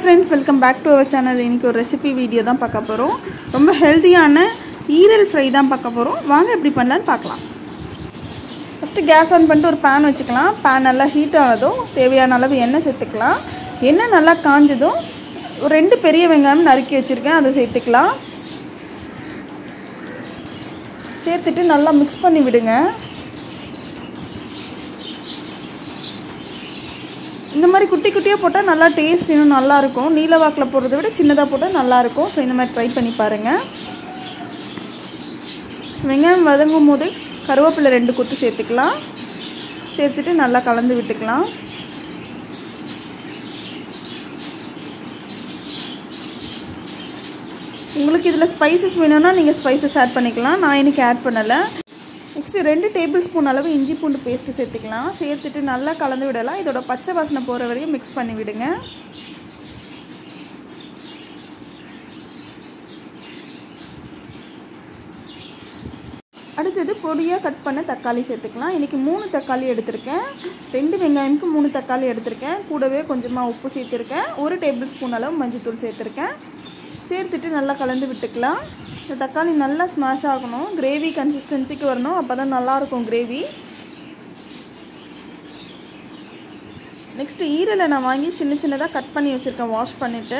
friends welcome back to our channel இன்றைக்கி ஒரு recipe video தான் பார்க்க போகிறோம் ரொம்ப ஹெல்த்தியான ஈரல் ஃப்ரை தான் பார்க்க போகிறோம் வாங்க எப்படி பண்ணலான்னு பார்க்கலாம் ஃபஸ்ட்டு கேஸ் ஆன் பண்ணிட்டு ஒரு பேன் வச்சுக்கலாம் பேன் நல்லா ஹீட் ஆனதும் தேவையான அளவு எண்ணெய் சேர்த்துக்கலாம் எண்ணெய் நல்லா காஞ்சதும் ஒரு ரெண்டு பெரிய வெங்காயம் நறுக்கி வச்சுருக்கேன் அதை சேர்த்துக்கலாம் சேர்த்துட்டு நல்லா மிக்ஸ் பண்ணி விடுங்க இந்த மாதிரி குட்டி குட்டியாக போட்டால் நல்லா டேஸ்ட் இன்னும் நல்லாயிருக்கும் நீல வாக்கில் போடுறத விட சின்னதாக போட்டால் நல்லாயிருக்கும் ஸோ இந்த மாதிரி ட்ரை பண்ணி பாருங்கள் வெங்காயம் வதங்கும் போது கருவேப்பிலை ரெண்டு கொத்து சேர்த்துக்கலாம் சேர்த்துட்டு நல்லா கலந்து விட்டுக்கலாம் உங்களுக்கு இதில் ஸ்பைசஸ் வேணும்னா நீங்கள் ஸ்பைசஸ் ஆட் பண்ணிக்கலாம் நான் இன்றைக்கி ஆட் பண்ணலை நெக்ஸ்ட்டு ரெண்டு டேபிள் ஸ்பூன் அளவு இஞ்சி பூண்டு பேஸ்ட்டு சேர்த்துக்கலாம் சேர்த்துட்டு நல்லா கலந்து விடலாம் இதோட பச்சை வாசனை போகிற வரையும் மிக்ஸ் பண்ணி விடுங்க அடுத்தது பொடியாக கட் பண்ண தக்காளி சேர்த்துக்கலாம் இன்றைக்கி மூணு தக்காளி எடுத்திருக்கேன் ரெண்டு வெங்காயமுக்கு மூணு தக்காளி எடுத்திருக்கேன் கூடவே கொஞ்சமாக உப்பு சேர்த்துருக்கேன் ஒரு டேபிள் ஸ்பூன் அளவு மஞ்சத்தூள் சேர்த்துருக்கேன் சேர்த்துட்டு நல்லா கலந்து விட்டுக்கலாம் இந்த தக்காளி நல்லா ஸ்மாஷ் ஆகணும் கிரேவி கன்சிஸ்டன்சிக்கு வரணும் அப்போ தான் நல்லாயிருக்கும் கிரேவி நெக்ஸ்ட்டு ஈரலை நான் வாங்கி சின்ன சின்னதாக கட் பண்ணி வச்சுருக்கேன் வாஷ் பண்ணிவிட்டு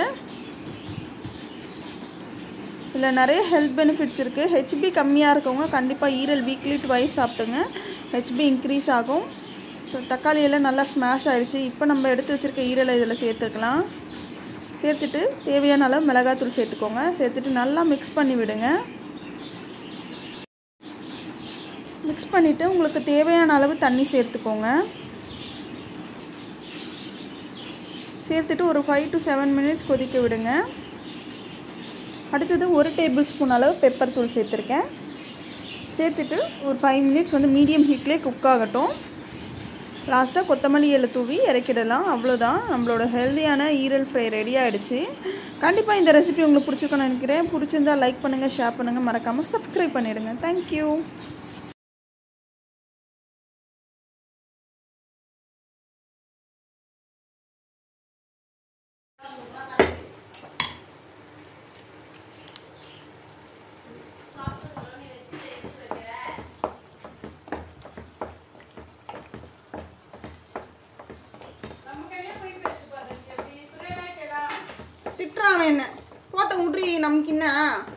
இதில் நிறைய ஹெல்த் பெனிஃபிட்ஸ் இருக்குது ஹெச்பி கம்மியாக இருக்கவங்க கண்டிப்பாக ஈரல் வீக்லி டுவைஸ் சாப்பிட்டுங்க ஹெச்பி இன்க்ரீஸ் ஆகும் ஸோ தக்காளி எல்லாம் நல்லா ஸ்மாஷ் ஆகிடுச்சு இப்போ நம்ம எடுத்து வச்சுருக்க ஈரலை இதில் சேர்த்துக்கலாம் சேர்த்துட்டு தேவையான அளவு மிளகாத்தூள் சேர்த்துக்கோங்க சேர்த்துட்டு நல்லா மிக்ஸ் பண்ணி விடுங்க மிக்ஸ் பண்ணிவிட்டு உங்களுக்கு தேவையான அளவு தண்ணி சேர்த்துக்கோங்க சேர்த்துட்டு ஒரு ஃபைவ் டு செவன் மினிட்ஸ் கொதிக்க விடுங்க அடுத்தது ஒரு டேபிள் ஸ்பூன் அளவு பெப்பர் தூள் சேர்த்துருக்கேன் சேர்த்துட்டு ஒரு ஃபைவ் மினிட்ஸ் வந்து மீடியம் ஹீட்லேயே குக் ஆகட்டும் லாஸ்ட்டாக கொத்தமல்லி இலை தூவி இறக்கிடலாம் அவ்வளோதான் நம்மளோட ஹெல்த்தியான ஈரல் ஃப்ரை ரெடி ஆகிடுச்சு கண்டிப்பாக இந்த ரெசிபி உங்களுக்கு பிடிச்சிருக்கணும்னு நினைக்கிறேன் பிடிச்சிருந்தா லைக் பண்ணுங்கள் ஷேர் பண்ணுங்கள் மறக்காமல் சப்ஸ்கிரைப் பண்ணிவிடுங்க தேங்க்யூ திட்டுறான் அவன் என்ன போட்ட விட்றி நமக்கு என்ன